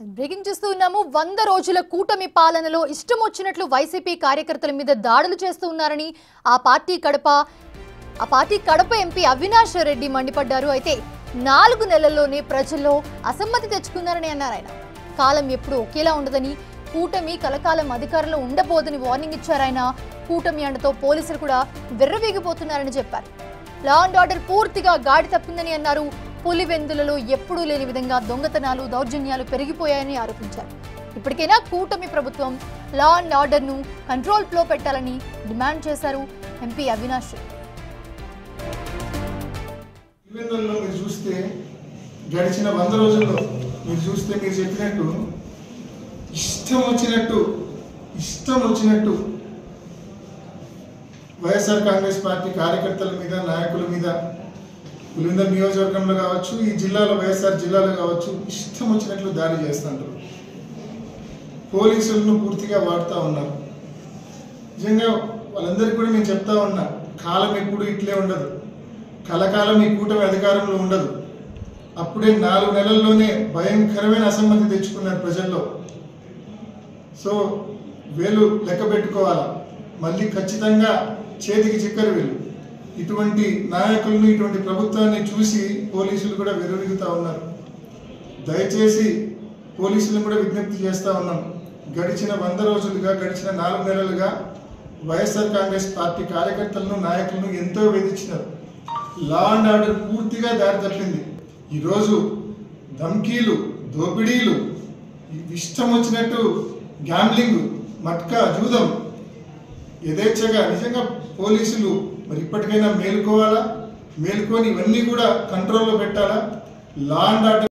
Breaking చూస్తూ ఉన్నాము వంద రోజుల కూటమి పాలనలో ఇష్టం వచ్చినట్లు వైసీపీ కార్యకర్తల మీద దాడులు చేస్తూ ఉన్నారని ఆ పార్టీ కడప ఆ పార్టీ కడప ఎంపీ అవినాష్ రెడ్డి మండిపడ్డారు అయితే నాలుగు నెలల్లోనే ప్రజల్లో అసమ్మతి తెచ్చుకున్నారని అన్నారు ఆయన కాలం ఎప్పుడు ఒకేలా ఉండదని కూటమి కలకాలం అధికారంలో ఉండబోదని వార్నింగ్ ఇచ్చారు ఆయన కూటమి అండతో పోలీసులు కూడా వెర్రవీగిపోతున్నారని చెప్పారు లా అండ్ ఆర్డర్ పూర్తిగా గాడి తప్పిందని అన్నారు పులివెందులలో ఎప్పుడూ లేని విధంగా దొంగతనాలు దౌర్జన్యాలు పెరిగిపోయాయని ఆరోపించారు ఇప్పటికైనా కూటమి ప్రభుత్వం లా అండ్ ఆర్డర్ను కంట్రోల్ ఫ్లో పెట్టాలని డిమాండ్ చేశారు ఎంపీ అవినాష్ రెడ్డి. పులివెందులలో మీరు చూస్తే గడిచిన వంద రోజుల్లో మీరు చూస్తే మీరు చెప్పినట్టు ఇష్టం వచ్చినట్టు ఇష్టం వచ్చినట్టు వైఎస్ఆర్ కాంగ్రెస్ పార్టీ కార్యకర్తల మీద నాయకుల మీద పులివెందుల నియోజకవర్గంలో కావచ్చు ఈ జిల్లాలో వైఎస్ఆర్ జిల్లాలో కావచ్చు ఇష్టం వచ్చినట్లు దాడి చేస్తుంటారు పోలీసులను పూర్తిగా వాడుతూ ఉన్నారు నిజంగా వాళ్ళందరికీ కూడా నేను చెప్తా ఉన్నా కాలం ఎప్పుడు ఇట్లే ఉండదు కలకాలం ఈ కూటమి అధికారంలో ఉండదు అప్పుడే నాలుగు నెలల్లోనే భయంకరమైన అసమ్మతి తెచ్చుకున్నారు ప్రజల్లో సో వీళ్ళు లెక్క పెట్టుకోవాలా మళ్ళీ ఖచ్చితంగా చేతికి చిక్కరు వీళ్ళు ఇటువంటి నాయకులను ఇటువంటి ప్రభుత్వాన్ని చూసి పోలీసులు కూడా విరవిగుతా ఉన్నారు దయచేసి పోలీసులను కూడా విజ్ఞప్తి చేస్తా ఉన్నాం గడిచిన వంద రోజులుగా గడిచిన నాలుగు నెలలుగా వైఎస్ఆర్ కాంగ్రెస్ పార్టీ కార్యకర్తలను నాయకులను ఎంతో వేధించినారు లా అండ్ ఆర్డర్ పూర్తిగా దారి తప్పింది ఈరోజు ధమ్కీలు దోపిడీలు ఇష్టం వచ్చినట్టు గ్యాంబ్లింగ్ మట్కా జూదం యథేచ్ఛగా నిజంగా పోలీసులు మరి ఇప్పటికైనా మేలుకోవాలా మేలుకొని ఇవన్నీ కూడా కంట్రోల్లో పెట్టాలా లా అండ్ ఆర్డర్